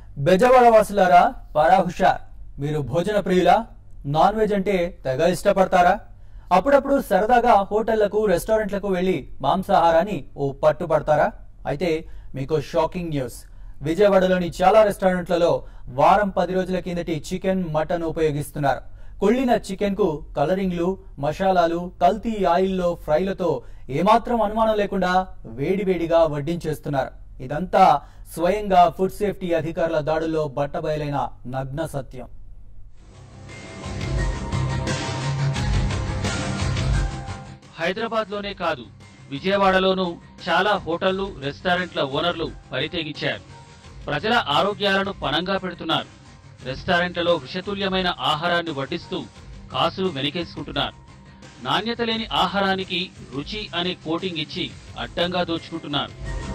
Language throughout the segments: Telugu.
బెజవాడ వాసులారా పరా హుషార్ మీరు భోజన ప్రియులా నాన్ వెజ్ అంటే తెగ ఇష్టపడతారా అప్పుడప్పుడు సరదాగా హోటళ్లకు రెస్టారెంట్లకు వెళ్లి మాంసాహారాన్ని ఓ పట్టు పడతారా అయితే మీకు షాకింగ్ న్యూస్ విజయవాడలోని చాలా రెస్టారెంట్లలో వారం పది రోజుల కిందటి చికెన్ మటన్ ఉపయోగిస్తున్నారు కుళ్ళిన చికెన్ కు కలరింగ్లు మసాలాలు కల్తీ ఆయిల్లో ఫ్రైలతో ఏమాత్రం అనుమానం లేకుండా వేడివేడిగా వడ్డించేస్తున్నారు ఇదంతా స్వయంగా ఫుడ్ సేఫ్టీ అధికారుల దాడుల్లో బట్టబయలైన నగ్న సత్యం హైదరాబాద్ లోనే కాదు విజయవాడలోనూ చాలా హోటళ్లు రెస్టారెంట్ల ఓనర్లు పరితెగించారు ప్రజల ఆరోగ్యాలను పణంగా పెడుతున్నారు రెస్టారెంట్లలో విషతుల్యమైన ఆహారాన్ని వడ్డిస్తూ కాసులు వెనకేసుకుంటున్నారు నాణ్యత లేని ఆహారానికి రుచి అనే కోటింగ్ ఇచ్చి అడ్డంగా దోచుకుంటున్నారు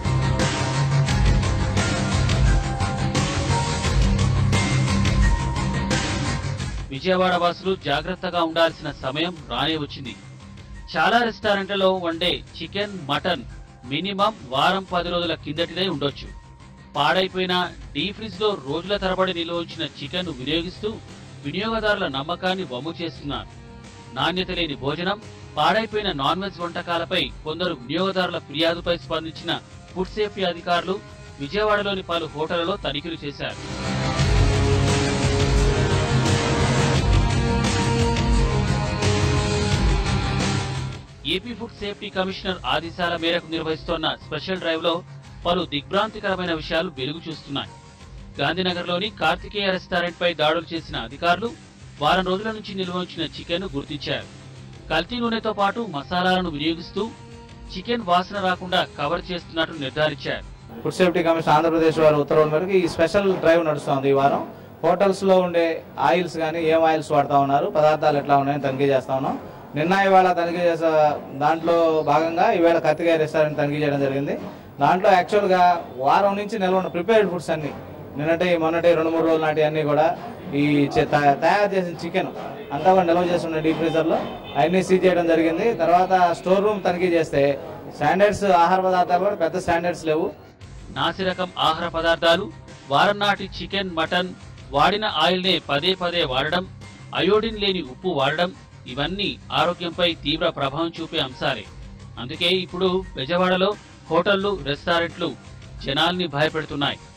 విజయవాడ వాసులు జాగ్రత్తగా ఉండాల్సిన సమయం రానే వచ్చింది చాలా రెస్టారెంట్లలో వండే చికెన్ మటన్ మినిమం వారం పది రోజుల కిందటిదే ఉండొచ్చు పాడైపోయిన డీ ఫ్రిజ్ లో రోజుల తరబడి నిల్వ ఉంచిన చికెన్ వినియోగిస్తూ వినియోగదారుల నమ్మకాన్ని వమ్ము చేస్తున్నారు నాణ్యత లేని భోజనం పాడైపోయిన నాన్ వెజ్ వంటకాలపై కొందరు వినియోగదారుల ఫిర్యాదుపై స్పందించిన ఫుడ్ సేఫ్టీ అధికారులు విజయవాడలోని పలు హోటళ్లలో తనిఖీలు చేశారు ఏపీ ఫుడ్ సేఫ్టీ కమిషనర్ ఆదేశాల మేరకు నిర్వహిస్తోన్న స్పెషల్ డ్రైవ్ లో పలు దిగ్భ్రాంతికరమైన విషయాలు వెలుగు చూస్తున్నాయి గాంధీనగర్లోని కార్తికేయ రెస్టారెంట్ పై దాడులు చేసిన అధికారులు వారం రోజుల నుంచి నిల్వ ఉంచిన చికెన్ గుర్తించారు కల్తీ నూనెతో పాటు మసాలాలను వినియోగిస్తూ చికెన్ వాసన రాకుండా కవర్ చేస్తున్నట్టు నిర్ధారించారు ఫుడ్ సేఫ్టీ కమిషన్ ఆంధ్రప్రదేశ్ వారి ఉత్తర్వుల మేరకు ఈ స్పెషల్ డ్రైవ్ నడుస్తోంది ఈ వారం హోటల్స్ లో ఉండే ఆయిల్స్ కానీ ఏం ఆయిల్స్ వాడుతా ఉన్నారు పదార్థాలు ఎట్లా ఉన్నాయని తనిఖీ చేస్తా ఉన్నాం నిన్న ఇవాళ తనిఖీ చేసే దాంట్లో భాగంగా ఈవేళ కత్తికాయ రెస్టారెంట్ తనిఖీ చేయడం జరిగింది దాంట్లో యాక్చువల్ గా వారం నుంచి నిల్వ ఉన్న ప్రిపేర్డ్ ఫుడ్స్ అన్ని నిన్నటి మొన్నటి రెండు మూడు రోజుల నాటి అన్ని కూడా ఈ చే- తయా- తయారు చేసిన చికెన్ అంతా కూడా నిల్వ చేస్తున్న డీప్ ఫ్రీజర్ లో అవన్నీ సీజ్ చేయడం జరిగింది తర్వాత స్టోర్ రూమ్ తనిఖీ చేస్తే స్టాండర్డ్స్ ఆహార పదార్థాలు కూడా పెద్ద స్టాండర్డ్స్ లేవు నాసిరకం ఆహార పదార్థాలు వారం నాటి చికెన్ మటన్ వాడిన ఆయిల్నే పదే పదే వాడడం అయోడిన్ లేని ఉప్పు వాడడం ఇవన్నీ ఆరోగ్యంపై తీవ్ర ప్రభావం చూపే అంశాలే అందుకే ఇప్పుడు బెజవాడలో హోటళ్లు రెస్టారెంట్లు జనాల్ని భయపెడుతున్నాయి